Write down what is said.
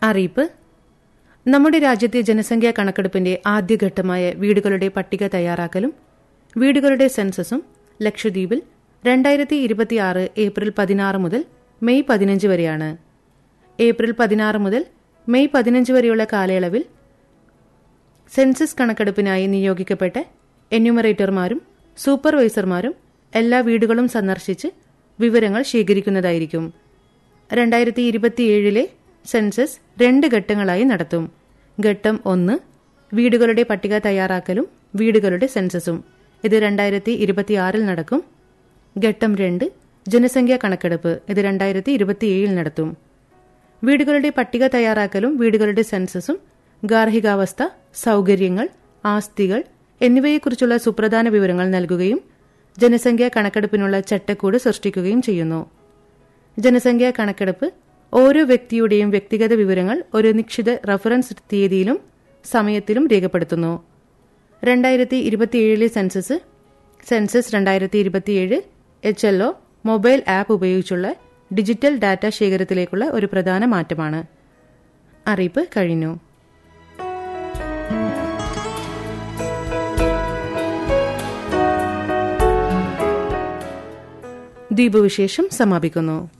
അറിയിപ്പ് നമ്മുടെ രാജ്യത്തെ ജനസംഖ്യാ കണക്കെടുപ്പിന്റെ ആദ്യഘട്ടമായ വീടുകളുടെ പട്ടിക തയ്യാറാക്കലും വീടുകളുടെ സെൻസസും ലക്ഷദ്വീപിൽ രണ്ടായിരത്തി ഇരുപത്തിയാറ് ഏപ്രിൽ പതിനാറ് മുതൽ മെയ് പതിനഞ്ച് വരെയാണ് ഏപ്രിൽ പതിനാറ് മുതൽ മെയ് പതിനഞ്ച് വരെയുള്ള കാലയളവിൽ സെൻസസ് കണക്കെടുപ്പിനായി നിയോഗിക്കപ്പെട്ട എന്യൂമറേറ്റർമാരും സൂപ്പർവൈസർമാരും എല്ലാ വീടുകളും സന്ദർശിച്ച് വിവരങ്ങൾ ശേഖരിക്കുന്നതായിരിക്കും രണ്ടായിരത്തി ഇരുപത്തിയേഴിലെ സെൻസസ് രണ്ട് ഘട്ടങ്ങളായി നടത്തും ഘട്ടം ഒന്ന് വീടുകളുടെ പട്ടിക തയ്യാറാക്കലും വീടുകളുടെ സെൻസസും ഇത് രണ്ടായിരത്തി ഇരുപത്തിയാറിൽ നടക്കും ഘട്ടം രണ്ട് ജനസംഖ്യാ കണക്കെടുപ്പ് ഇത് രണ്ടായിരത്തി ഇരുപത്തിയേഴിൽ നടത്തും വീടുകളുടെ പട്ടിക തയ്യാറാക്കലും വീടുകളുടെ സെൻസസും ഗാർഹികാവസ്ഥ സൗകര്യങ്ങൾ ആസ്തികൾ എന്നിവയെക്കുറിച്ചുള്ള സുപ്രധാന വിവരങ്ങൾ നൽകുകയും ജനസംഖ്യാ കണക്കെടുപ്പിനുള്ള ചട്ടക്കൂട് സൃഷ്ടിക്കുകയും ചെയ്യുന്നു ജനസംഖ്യാ കണക്കെടുപ്പ് ഓരോ വ്യക്തിയുടെയും വ്യക്തിഗത വിവരങ്ങൾ ഒരു നിശ്ചിത റഫറൻസ് തീയതിയിലും സമയത്തിലും രേഖപ്പെടുത്തുന്നു രണ്ടായിരത്തി ഇരുപത്തിയേഴിലെ സെൻസസ് സെൻസസ് രണ്ടായിരത്തി ഇരുപത്തിയേഴ് H L O mobile app ഉപയോഗിച്ചുള്ള ഡിജിറ്റൽ ഡാറ്റ ശേഖരത്തിലേക്കുള്ള ഒരു പ്രധാന മാറ്റമാണ് അറിയിപ്പ് കഴിഞ്ഞു ദ്വീപ് വിശേഷം സമാപിക്കുന്നു